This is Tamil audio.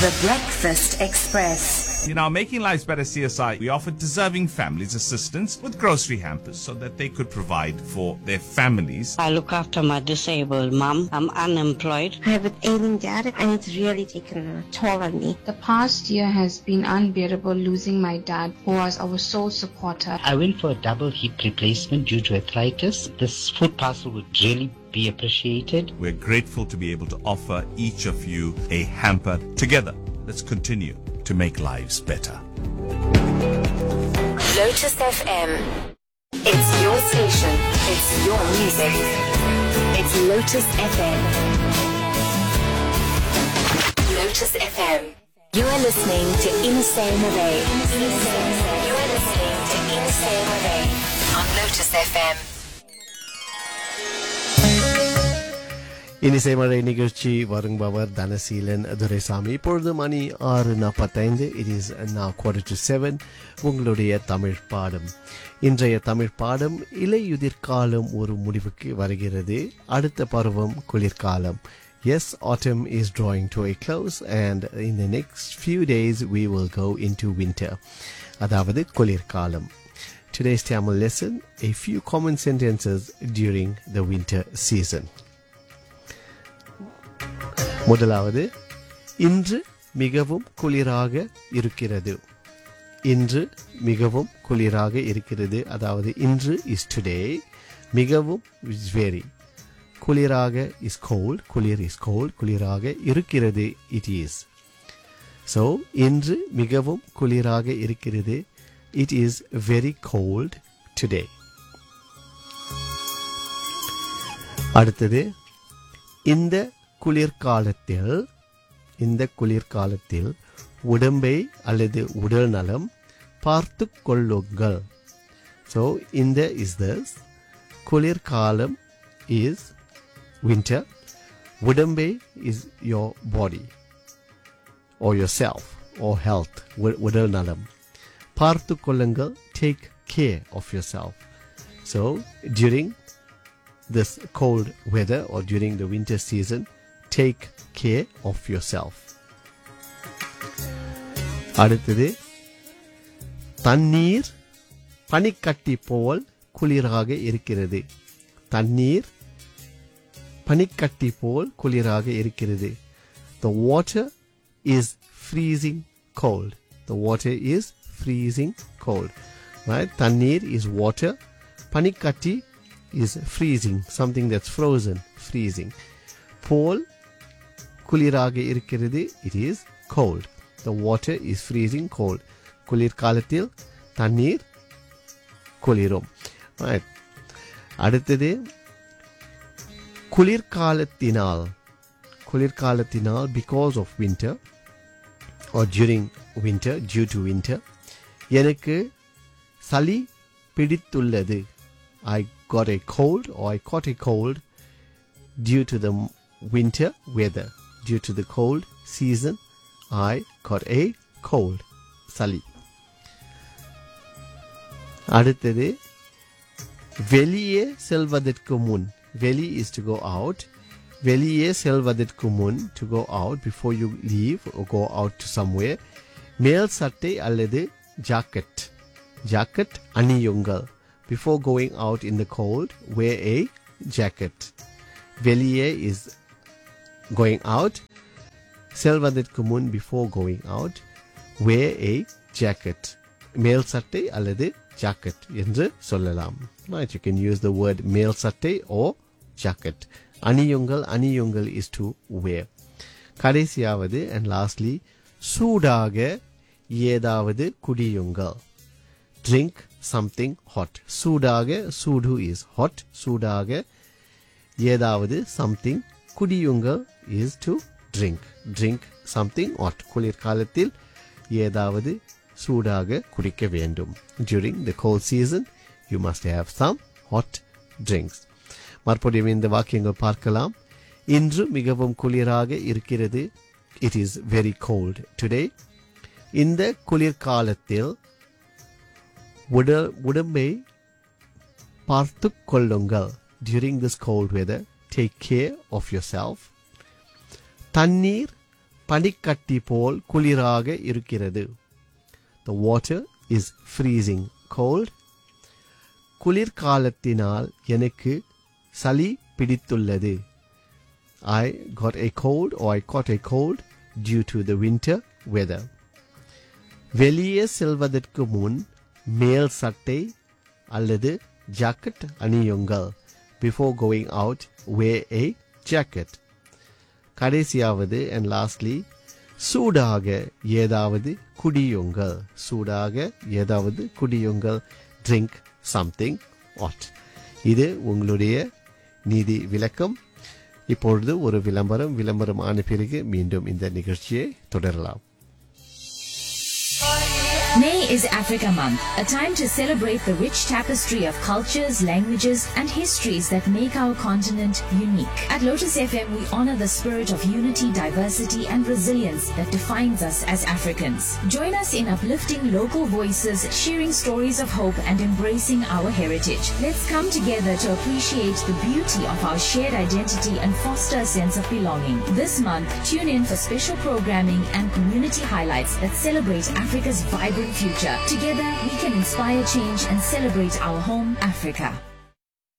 The Breakfast Express. In our Making Lives Better CSI, we offered deserving families assistance with grocery hampers so that they could provide for their families. I look after my disabled mom. I'm unemployed. I have an ailing dad, and it's really taken a toll on me. The past year has been unbearable losing my dad, who was our sole supporter. I went for a double hip replacement due to arthritis. This food parcel would really be appreciated. We're grateful to be able to offer each of you a hamper. Together, let's continue to make lives better. Lotus FM. It's your station. It's your music. It's Lotus FM. Lotus FM. You are listening to Insane Array. You are listening to Insane Array on Lotus FM. இனிசைமழை நிகழ்ச்சி வரும்பவர் தனசீலன் துரைசாமி இப்பொழுது மணி ஆறு நாற்பத்தைந்து it is now quarter to seven உங்களுடைய தமிழ் பாடம் இன்றைய தமிழ் பாடம் இலையுதிர் காலம் ஒரு முடிவுக்கு வருகிறது அடுத்த பருவம் குளிர்காலம் Yes, autumn is drawing to a close and in the next few days we will go into winter. அதாவது குளிர்காலம். Today's Tamil lesson, a few common sentences during the winter season. முதலாவது இன்று மிகவும் குளிராக இருக்கிறது இன்று மிகவும் குளிராக இருக்கிறது அதாவது இன்று இஸ் டுடே மிகவும் இஸ் வெரி குளிராக இஸ் கோல்ட் குளிர் இஸ் கோல்ட் குளிராக இருக்கிறது இட் இஸ் ஸோ இன்று மிகவும் குளிராக இருக்கிறது it is very cold today அடுத்தது இந்த குளிர்காலத்தில் இந்த குளிர்காலத்தில் உடம்பை அல்லது உடல் நலம் பார்த்து கொள்ளுங்கள் ஸோ இந்த இஸ் தஸ் குளிர்காலம் இஸ் வின்டர் உடம்பை is your body or yourself or health உ- உடல் நலம் பார்த்து கொள்ளுங்கள் take care of yourself so during this cold weather or during the winter season, take care of yourself. அடுத்தது தண்ணீர் பனிக்கட்டி போல் குளிராக இருக்கிறது தண்ணீர் பனிக்கட்டி போல் குளிராக இருக்கிறது the water is freezing cold the water is freezing cold right தண்ணீர் is water பனிக்கட்டி is freezing something that's frozen freezing போல் குளிராக இருக்கிறது it is cold the water is freezing cold குளிர்காலத்தில் தண்ணீர் குளிரும் right அடுத்தது குளிர்காலத்தினால் குளிர்காலத்தினால் because of winter or during winter due to winter எனக்கு சளி பிடித்துள்ளது I got a cold or I caught a cold due to the m- winter weather. Due to the cold season, I got a cold. சளி அடுத்தது வெளியே செல்வதற்கு முன் வெளி is to go out வெளியே செல்வதற்கு முன் to go out before you leave or go out to somewhere மேல் சட்டை அல்லது ஜாக்கெட் ஜாக்கெட் அணியுங்கள் before going out in the cold wear a jacket வெளியே is going out செல்வதற்கு முன் before going out wear a jacket மேல் சட்டை அல்லது jacket என்று சொல்லலாம் right you can use the word மேல் சட்டை or jacket அணியுங்கள் அணியுங்கள் is to wear கடைசியாவது and lastly சூடாக ஏதாவது குடியுங்கள் drink something hot சூடாக சூடு is hot சூடாக ஏதாவது something குடியுங்கள் is to drink drink something hot குளிர்காலத்தில் ஏதாவது சூடாக குடிக்க வேண்டும் during the cold season you must have some hot drinks மறுபடியும் இந்த வாக்கியங்கள் பார்க்கலாம் இன்று மிகவும் குளிராக இருக்கிறது it is very cold today இந்த குளிர்காலத்தில் உடல் உடம்பை பார்த்து கொள்ளுங்கள் during this cold weather take care of yourself தண்ணீர் பனிக்கட்டி போல் குளிராக இருக்கிறது The water is freezing cold. குளிர்காலத்தினால் எனக்கு சளி பிடித்துள்ளது I got a cold or I caught a cold due to the winter weather. வெளியே செல்வதற்கு முன் மேல் சட்டை அல்லது ஜாக்கெட் அணியுங்கள் before going out wear a jacket கடைசியாவது அண்ட் லாஸ்ட்லி சூடாக ஏதாவது குடியுங்கள் சூடாக ஏதாவது குடியுங்கள் ட்ரிங்க் சம்திங் வாட் இது உங்களுடைய நீதி விளக்கம் இப்பொழுது ஒரு விளம்பரம் விளம்பரம் ஆன பிறகு மீண்டும் இந்த நிகழ்ச்சியை தொடரலாம் May is Africa Month, a time to celebrate the rich tapestry of cultures, languages, and histories that make our continent unique. At Lotus FM, we honor the spirit of unity, diversity, and resilience that defines us as Africans. Join us in uplifting local voices, sharing stories of hope, and embracing our heritage. Let's come together to appreciate the beauty of our shared identity and foster a sense of belonging. This month, tune in for special programming and community highlights that celebrate Africa's vibrant future. Together, we can inspire change and celebrate our home, Africa.